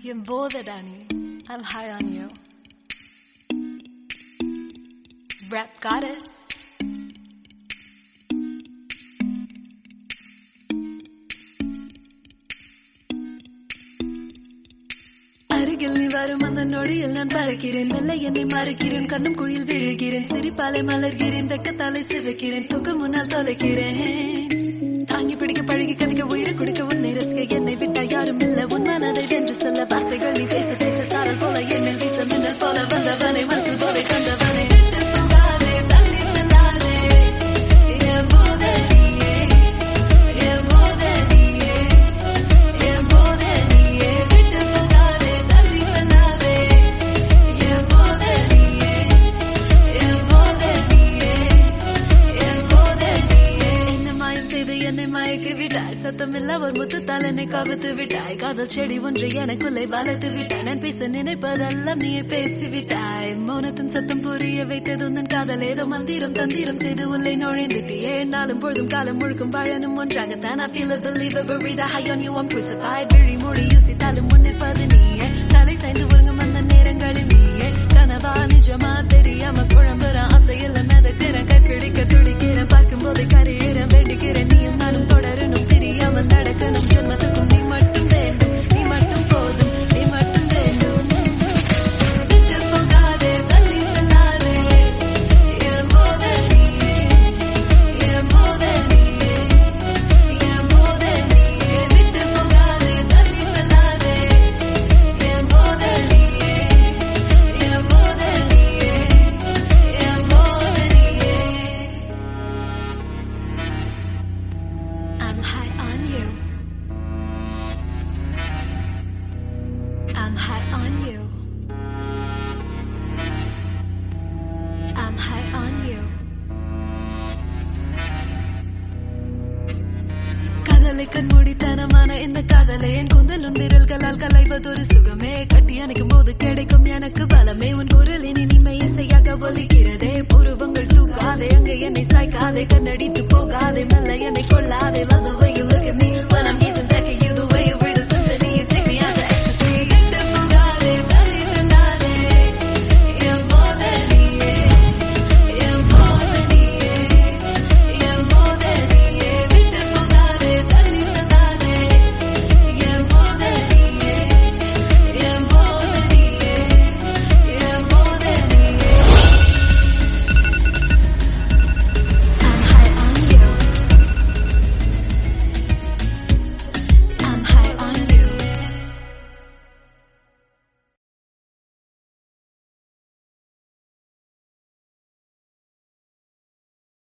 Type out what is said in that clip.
என் போதடா நீ I'm high on you Rap goddess அருகில் நீ வரும் அந்த நொடியில் நான் பறக்கிறேன் மெல்ல என்னை மறைக்கிறேன் கண்ணும் குழியில் விழுகிறேன் சிரிப்பாலை மலர்கிறேன் வெக்கத்தாலை சிதைக்கிறேன் தூக்கம் முன்னால் தொலைக்கிறேன் தாங்கி பிடிக்க பழகி கதிக்க உயிரை குடிக்க உன்னை ரசிக்க என்னை விட்டா யாரும் இல்ல உன் மனதை வென்று செல்ல வார்த்தைகள் நீ பேச பேச சாரல் போல என் மேல் வீச மின்னல் போல வந்தவனை மனசில் போதை கண்டவனை விட்டு போகாதே தள்ளி செல்லாதே என் போதனியே என் போதனியே என் போதனியே விட்டு போகாதே தள்ளி செல்லாதே என் போதனியே என் போதனியே என் போதனியே என்ன மாயம் செய்து என்னை மயக்கி விட்டாய் சத்தமில்ல ஒரு முத்தத்தால் என்னை கவித்து விட்டாய் காதல் செடி ஒன்று எனக்குள்ளே வளர்த்து விட்டாய் நான் பேச நினைப்பதெல்லாம் நீ பேசி விட்டாய் மௌனத்தின் சத்தம் புரிய வைத்தது உந்தன் காதல் ஏதோ மந்திரம் தந்திரம் செய்து உள்ளே நுழைந்துட்டியே நாளும் பொழுதும் காலம் முழுக்கும் வாழனும் ஒன்றாகத்தான் I feel a believer breathe a high on you I'm crucified விழி மூடி யோசித்தாலும் முன்னிற்பது நீயே தலை சாய்ந்து ஒருங்கும் அந்த நேரங்களில் நீயே கனவா நிஜமா தெரியாம குழம்புற ஆசையில் மிதக்கிறேன் கைப்பிடிக்க துடிக்கிறேன் பார்க்கும் போதே கரையிறேன் வேண்டிக்கிறேன் நீயும் நானும் தொடரணும் தெரியாமல் நடக்கணும் ஜென்மத்துக்கும் நீ மட்டும் வேண்டும் நீ மட்டும் போதும் நீ மட்டும் வேண்டும் விட்டு போகாதே தள்ளி செல்லாதே என் போதனியே என் போதனியே என் போதனியே விட்டு போகாதே தள்ளி செல்லாதே என் போதனியே என் போதனியே என் போதனியே I'm high on you. I'm high on you. I'm high on you. காதலை கண்மூடித்தனமான இந்த காதலை என் கூந்தல் உன் விரல்களால் கலைவதொரு சுகமே கட்டி அணைக்கும் போது கிடைக்கும் எனக்கு பலமே உன் குரலின் இனிமை இசையாக ஒலிக்கிறதே புருவங்கள் தூக்காதே அங்கே என்னை சாய்க்காதே கண்ணடித்து போகாதே மெல்ல என்னை கொள்ளாதே லவ்